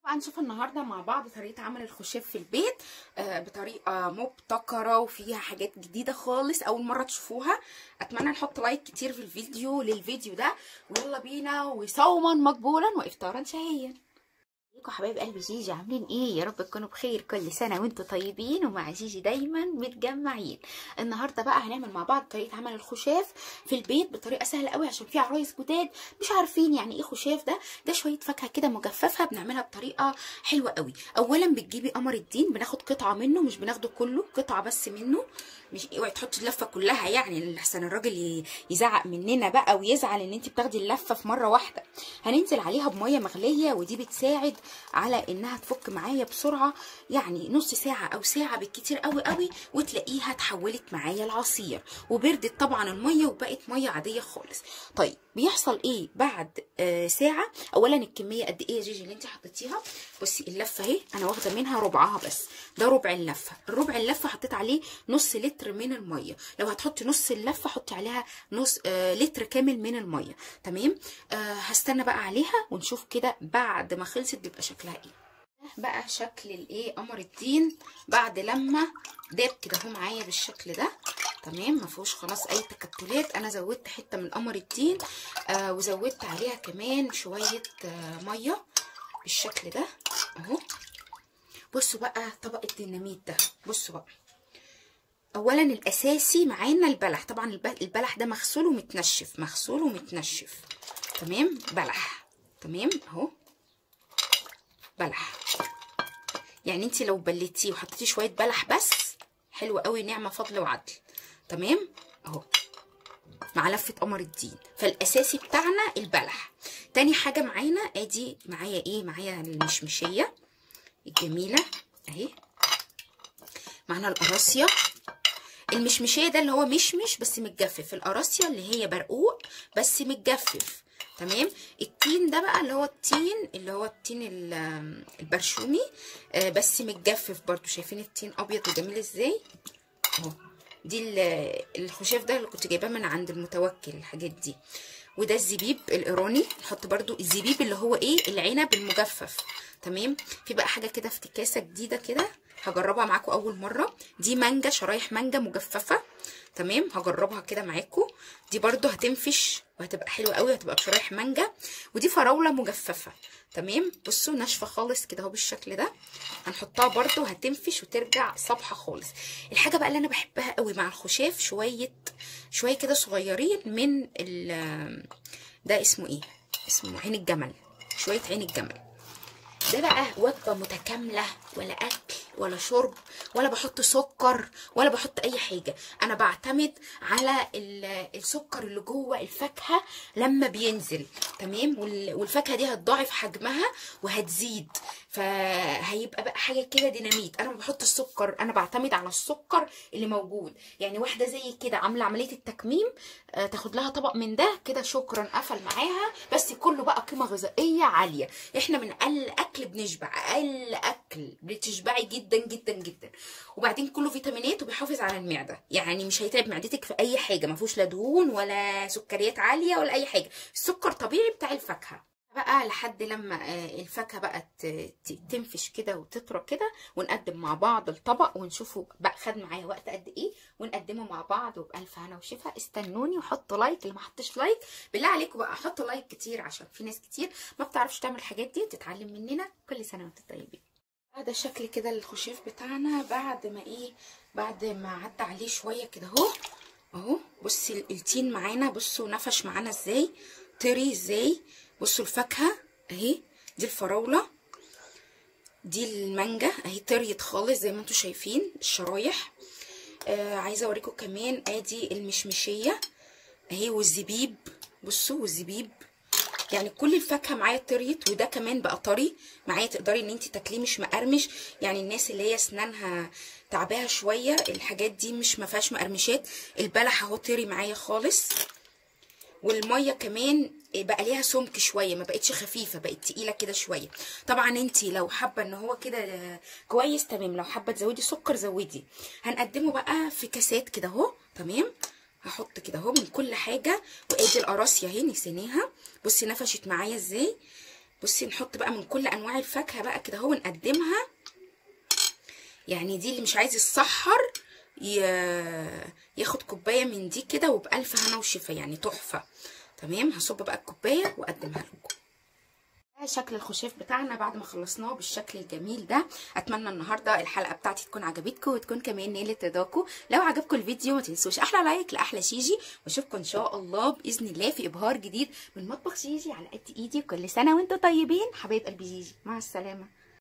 طبعا نشوف النهارده مع بعض طريقه عمل الخشاف في البيت آه بطريقه مبتكره وفيها حاجات جديده خالص اول مره تشوفوها اتمنى نحط لايك كتير في الفيديو للفيديو ده ويلا بينا وصوما مقبولا وافطارا شهيا ازيكم حبايب قلبي جيجي عاملين ايه يا رب تكونوا بخير كل سنه وانتم طيبين ومع جيجي دايما متجمعين النهارده بقى هنعمل مع بعض طريقه عمل الخشاف في البيت بطريقه سهله قوي عشان في عرايس جداد مش عارفين يعني ايه خشاف ده ده شويه فاكهه كده مجففه بنعملها بطريقه حلوه قوي اولا بتجيبي قمر الدين بناخد قطعه منه مش بناخده كله قطعه بس منه مش اوعي تحطي اللفه كلها يعني لحسن الراجل يزعق مننا بقى ويزعل ان انت بتاخدي اللفه في مره واحده هننزل عليها بميه مغليه ودي بتساعد على انها تفك معايا بسرعه يعني نص ساعه او ساعه بالكتير قوي قوي وتلاقيها اتحولت معايا لعصير وبردت طبعا الميه وبقت ميه عاديه خالص طيب بيحصل ايه بعد آه ساعه اولا الكميه قد ايه يا جيجي اللي انت حطيتيها بصي اللفه اهي انا واخده منها ربعها بس ده ربع اللفه الربع اللفه حطيت عليه نص لتر من الميه لو هتحطي نص اللفه حطي عليها نص آه لتر كامل من الميه تمام آه هستنى بقى عليها ونشوف كده بعد ما خلصت بيبقى شكلها ايه بقى شكل الايه قمر الدين بعد لما داب كده اهو معايا بالشكل ده تمام ما فيهوش خلاص اي تكتلات انا زودت حته من قمر الدين آه وزودت عليها كمان شويه آه ميه بالشكل ده اهو بصوا بقى طبق الديناميت ده بصوا بقى اولا الاساسي معانا البلح طبعا البلح ده مغسول ومتنشف مغسول ومتنشف تمام بلح تمام اهو بلح يعني انت لو بليتيه وحطيتي شويه بلح بس حلو قوي نعمه فضل وعدل تمام اهو مع لفه قمر الدين فالاساسي بتاعنا البلح تاني حاجه معانا ادي معايا ايه معايا المشمشيه الجميله اهي معانا القراصيه المشمشيه ده اللي هو مشمش بس متجفف القراصيه اللي هي برقوق بس متجفف تمام التين ده بقى اللي هو التين اللي هو التين البرشومي آه بس متجفف برضو شايفين التين ابيض وجميل ازاي اهو دي الخشاف ده اللي كنت جايباه من عند المتوكل الحاجات دي وده الزبيب الايراني نحط برضو الزبيب اللي هو ايه العنب المجفف تمام في بقى حاجه كده افتكاسه جديده كده هجربها معاكم اول مره دي مانجا شرايح مانجا مجففه تمام هجربها كده معاكم دي برضو هتنفش وهتبقى حلوه قوي هتبقى بشرايح مانجا ودي فراوله مجففه تمام بصوا ناشفه خالص كده اهو بالشكل ده هنحطها برضو هتنفش وترجع صبحه خالص الحاجه بقى اللي انا بحبها قوي مع الخشاف شويه شويه كده صغيرين من ال ده اسمه ايه اسمه عين الجمل شويه عين الجمل ده بقى وجبه متكامله ولا اكل ولا شرب ولا بحط سكر ولا بحط اي حاجه انا بعتمد على السكر اللي جوه الفاكهه لما بينزل تمام والفاكهه دي هتضاعف حجمها وهتزيد فهيبقى بقى حاجه كده ديناميت انا ما بحط السكر انا بعتمد على السكر اللي موجود يعني واحده زي كده عامله عمليه التكميم آه تاخد لها طبق من ده كده شكرا قفل معاها بس كله بقى قيمه غذائيه عاليه احنا من اقل اكل بنشبع اقل اكل بتشبعي جدا جدا جدا وبعدين كله فيتامينات وبيحافظ على المعده يعني مش هيتعب معدتك في اي حاجه ما فيهوش لا دهون ولا سكريات عاليه ولا اي حاجه السكر طبيعي بتاع الفاكهه بقى لحد لما الفاكهه بقى تنفش كده وتطرى كده ونقدم مع بعض الطبق ونشوفه بقى خد معايا وقت قد ايه ونقدمه مع بعض وبالف هنا وشفا استنوني وحطوا لايك اللي ما حطش لايك بالله عليكم بقى حطوا لايك كتير عشان في ناس كتير ما بتعرفش تعمل الحاجات دي تتعلم مننا كل سنه وانتم طيبين ده شكل كده الخشاف بتاعنا بعد ما ايه بعد ما عدى عليه شويه كده اهو اهو بصي التين معانا بصوا نفش معانا ازاي طري ازاي بصوا الفاكهه اهي دي الفراوله دي المانجا اهي طريت خالص زي ما انتم شايفين الشرايح آه عايزه اوريكم كمان ادي المشمشيه اهي والزبيب بصوا والزبيب يعني كل الفاكهه معايا طريت وده كمان بقى طري معايا تقدري ان انت تاكليه مش مقرمش يعني الناس اللي هي اسنانها تعباها شويه الحاجات دي مش ما فيهاش مقرمشات البلح اهو طري معايا خالص والميه كمان بقى ليها سمك شويه ما بقتش خفيفه بقت تقيله كده شويه طبعا انت لو حابه ان هو كده كويس تمام لو حابه تزودي سكر زودي هنقدمه بقى في كاسات كده اهو تمام هحط كده اهو من كل حاجه وادي القراصيه اهي نسيناها بصي نفشت معايا ازاي بصي نحط بقى من كل انواع الفاكهه بقى كده اهو نقدمها يعني دي اللي مش عايز يتسحر ياخد كوبايه من دي كده وبالف هنا وشفا يعني تحفه تمام هصب بقى الكوبايه واقدمها لكم شكل الخشاف بتاعنا بعد ما خلصناه بالشكل الجميل ده اتمنى النهارده الحلقه بتاعتي تكون عجبتكم وتكون كمان نالت رضاكم لو عجبكم الفيديو ما تنسوش احلى لايك لاحلى شيجي واشوفكم ان شاء الله باذن الله في ابهار جديد من مطبخ شيجي على قد ايدي كل سنه وانتم طيبين حبايب قلبي جيجي مع السلامه